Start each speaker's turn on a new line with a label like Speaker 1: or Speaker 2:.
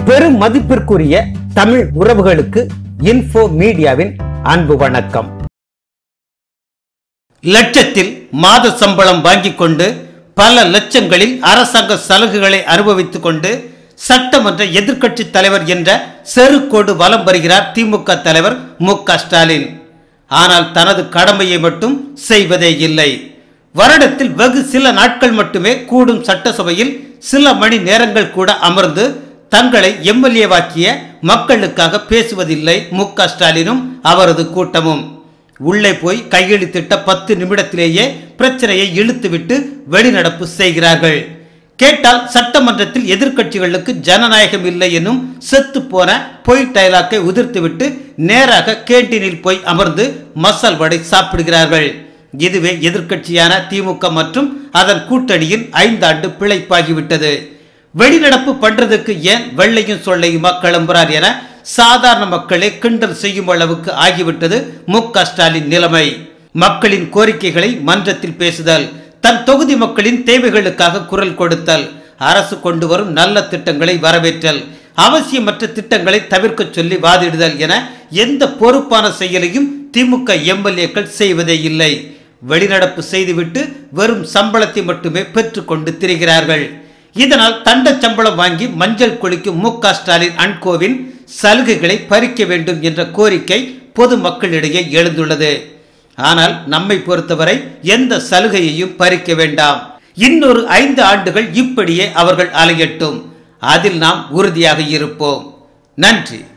Speaker 1: பெரும் மதிப்பிற்குரிய தமிழ் உறவுகளுக்கு இன்ஃபோ மீடியாவின் அன்பு வணக்கம் லட்சத்தில் மாத சம்பளம் வாங்கிக் கொண்டு பல லட்சங்களில் அரசாங்க சலுகைகளை அனுபவித்துக் கொண்டு சட்டமன்ற எதிர்க்கட்சி தலைவர் என்ற செருக்கோடு வலம் வருகிறார் திமுக தலைவர் மு க ஸ்டாலின் ஆனால் தனது கடமையை மட்டும் செய்வதே இல்லை வருடத்தில் வெகு சில நாட்கள் மட்டுமே கூடும் சட்டசபையில் சில மணி நேரங்கள் கூட அமர்ந்து தங்களை எம்எல்ஏவாக்கிய மக்களுக்காக பேசுவதில்லை மு க ஸ்டாலினும் அவரது கூட்டமும் உள்ளே போய் கையெழுத்திட்ட பத்து நிமிடத்திலேயே பிரச்சனையை இழுத்துவிட்டு வெளிநடப்பு செய்கிறார்கள் கேட்டால் சட்டமன்றத்தில் எதிர்க்கட்சிகளுக்கு ஜனநாயகம் இல்லை எனும் செத்து போன பொய் டயலாக்கை உதிர்த்துவிட்டு நேராக கேண்டீனில் போய் அமர்ந்து மசால் வடை சாப்பிடுகிறார்கள் இதுவே எதிர்க்கட்சியான திமுக மற்றும் அதன் கூட்டணியின் ஐந்தாண்டு பிழைப்பாகிவிட்டது வெளிநடப்பு பண்றதுக்கு ஏன் வெள்ளையும் சொல்லையுமா கிளம்புறார் என சாதாரண மக்களே கிண்டல் செய்யும் அளவுக்கு ஆகிவிட்டது மு க ஸ்டாலின் நிலைமை மக்களின் கோரிக்கைகளை மன்றத்தில் பேசுதல் தன் தொகுதி மக்களின் தேவைகளுக்காக குரல் கொடுத்தல் அரசு கொண்டு வரும் நல்ல திட்டங்களை வரவேற்றல் அவசியமற்ற திட்டங்களை தவிர்க்க சொல்லி வாதிடுதல் என எந்த பொறுப்பான செயலையும் திமுக எம்எல்ஏக்கள் செய்வதே இல்லை வெளிநடப்பு செய்துவிட்டு வெறும் சம்பளத்தை மட்டுமே பெற்றுக்கொண்டு திரிகிறார்கள் இதனால் தண்ட சம்பளம் வாங்கி மஞ்சள் குளிக்கும் மு க ஸ்டாலின் அன்கோவின் சலுகைகளை பறிக்க வேண்டும் என்ற கோரிக்கை பொதுமக்களிடையே எழுந்துள்ளது ஆனால் நம்மை பொறுத்தவரை எந்த சலுகையையும் பறிக்க வேண்டாம் இன்னொரு ஐந்து ஆண்டுகள் இப்படியே அவர்கள் அலையட்டும் அதில் நாம் உறுதியாக இருப்போம் நன்றி